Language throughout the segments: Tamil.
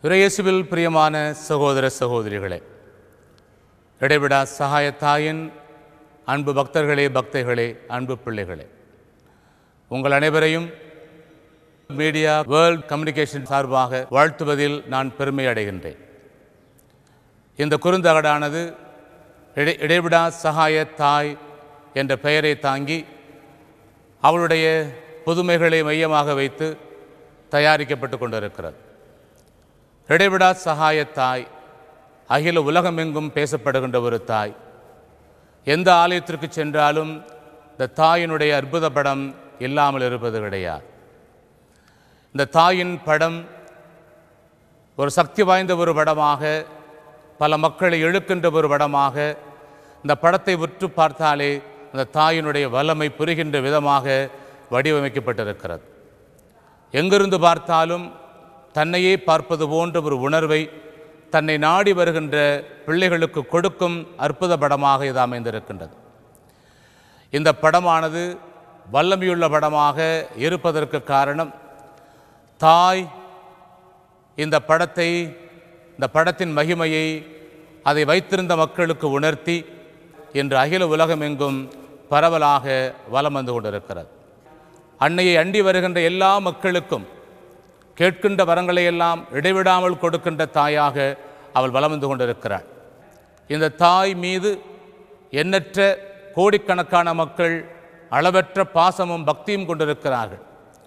இறையேசுவில் பிரியமான சகோதர சகோதரிகளே இடைவிடா சகாயத்தாயின் அன்பு பக்தர்களே பக்தைகளே அன்பு பிள்ளைகளே உங்கள் அனைவரையும் மீடியா வேர்ல்ட் கம்யூனிகேஷன் சார்பாக வாழ்த்துவதில் நான் பெருமை அடைகின்றேன் இந்த குறுந்தகடானது இடை இடைவிடா சகாய தாய் என்ற பெயரை தாங்கி அவளுடைய புதுமைகளை மையமாக வைத்து தயாரிக்கப்பட்டு கொண்டிருக்கிறது இடைவிடா சகாய தாய் அகில உலகமெங்கும் பேசப்படுகின்ற ஒரு தாய் எந்த ஆலயத்திற்கு சென்றாலும் இந்த தாயினுடைய அற்புத படம் இல்லாமல் இருப்பது கிடையாது இந்த தாயின் படம் ஒரு சக்தி வாய்ந்த ஒரு படமாக பல மக்களை இழுக்கின்ற ஒரு படமாக இந்த படத்தை உற்று பார்த்தாலே அந்த தாயினுடைய வல்லமை புரிகின்ற விதமாக வடிவமைக்கப்பட்டிருக்கிறது எங்கிருந்து பார்த்தாலும் தன்னையே பார்ப்பது போன்ற ஒரு உணர்வை தன்னை நாடி வருகின்ற பிள்ளைகளுக்கு கொடுக்கும் அற்புத படமாக இது அமைந்திருக்கின்றது இந்த படமானது வல்லமையுள்ள படமாக இருப்பதற்கு காரணம் தாய் இந்த படத்தை இந்த படத்தின் மகிமையை அதை வைத்திருந்த மக்களுக்கு உணர்த்தி இன்று அகில உலகமெங்கும் பரவலாக வலம் வந்து கொண்டிருக்கிறது அன்னையை அண்டி வருகின்ற எல்லா மக்களுக்கும் கேட்கின்ற வரங்களை எல்லாம் இடைவிடாமல் கொடுக்கின்ற தாயாக அவள் வலம் வந்து கொண்டிருக்கிறாள் இந்த தாய் மீது எண்ணற்ற கோடிக்கணக்கான மக்கள் அளவற்ற பாசமும் பக்தியும் கொண்டிருக்கிறார்கள்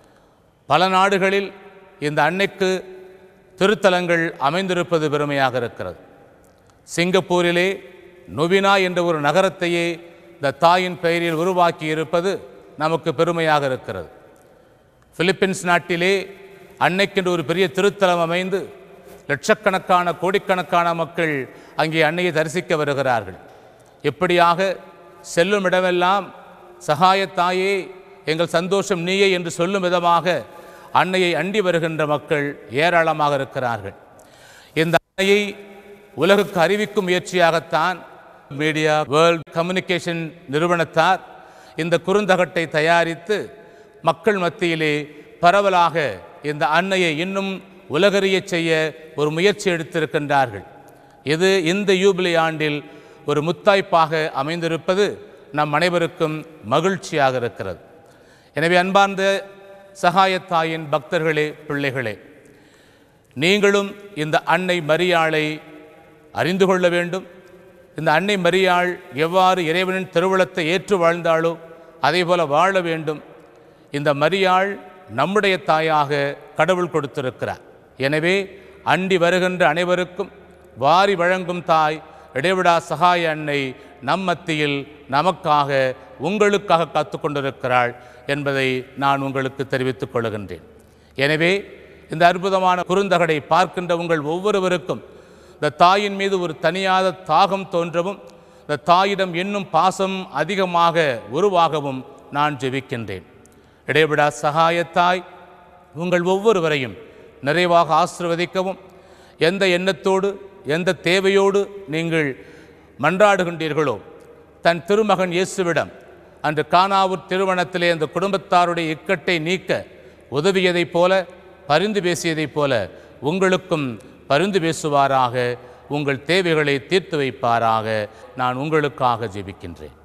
பல நாடுகளில் இந்த அன்னைக்கு திருத்தலங்கள் அமைந்திருப்பது பெருமையாக இருக்கிறது சிங்கப்பூரிலே நொவினா என்ற ஒரு நகரத்தையே இந்த தாயின் பெயரில் உருவாக்கி இருப்பது நமக்கு பெருமையாக இருக்கிறது பிலிப்பீன்ஸ் நாட்டிலே அன்னைக்கென்று ஒரு பெரிய திருத்தலம் அமைந்து லட்சக்கணக்கான கோடிக்கணக்கான மக்கள் அங்கே அன்னையை தரிசிக்க வருகிறார்கள் இப்படியாக செல்லும் இடமெல்லாம் சகாயத்தாயே எங்கள் சந்தோஷம் நீயே என்று சொல்லும் விதமாக அன்னையை அண்டி வருகின்ற மக்கள் ஏராளமாக இருக்கிறார்கள் இந்த அன்னையை உலகுக்கு அறிவிக்கும் முயற்சியாகத்தான் மீடியா வேர்ல்ட் கம்யூனிகேஷன் நிறுவனத்தார் இந்த குறுந்தகட்டை தயாரித்து மக்கள் மத்தியிலே பரவலாக இந்த அன்னையை இன்னும் உலகறியச் செய்ய ஒரு முயற்சி எடுத்திருக்கின்றார்கள் இது இந்த யூபிலி ஆண்டில் ஒரு முத்தாய்ப்பாக அமைந்திருப்பது நம் அனைவருக்கும் மகிழ்ச்சியாக இருக்கிறது எனவே அன்பார்ந்த சகாயத்தாயின் பக்தர்களே பிள்ளைகளே நீங்களும் இந்த அன்னை மரியாளை அறிந்து கொள்ள வேண்டும் இந்த அன்னை மரியாள் எவ்வாறு இறைவனின் திருவுளத்தை ஏற்று வாழ்ந்தாளோ அதே போல வாழ வேண்டும் இந்த மரியாள் நம்முடைய தாயாக கடவுள் கொடுத்திருக்கிறார் எனவே அண்டி வருகின்ற அனைவருக்கும் வாரி வழங்கும் தாய் இடைவிடா சகாய அன்னை நம் மத்தியில் நமக்காக உங்களுக்காக காத்து கொண்டிருக்கிறாள் என்பதை நான் உங்களுக்கு தெரிவித்துக் கொள்கின்றேன் எனவே இந்த அற்புதமான குறுந்தகடை பார்க்கின்ற உங்கள் ஒவ்வொருவருக்கும் இந்த தாயின் மீது ஒரு தனியாத தாகம் தோன்றவும் இந்த தாயிடம் இன்னும் பாசம் அதிகமாக உருவாகவும் நான் ஜெபிக்கின்றேன் இடைவிடா சகாயத்தாய் உங்கள் ஒவ்வொருவரையும் நிறைவாக ஆசிர்வதிக்கவும் எந்த எண்ணத்தோடு எந்த தேவையோடு நீங்கள் மன்றாடுகின்றீர்களோ தன் திருமகன் இயேசுவிடம் அன்று கானாவூர் திருமணத்திலே அந்த குடும்பத்தாருடைய இக்கட்டை நீக்க உதவியதைப் போல பரிந்து பேசியதைப் போல உங்களுக்கும் பரிந்து பேசுவாராக உங்கள் தேவைகளை தீர்த்து வைப்பாராக நான் உங்களுக்காக ஜெபிக்கின்றேன்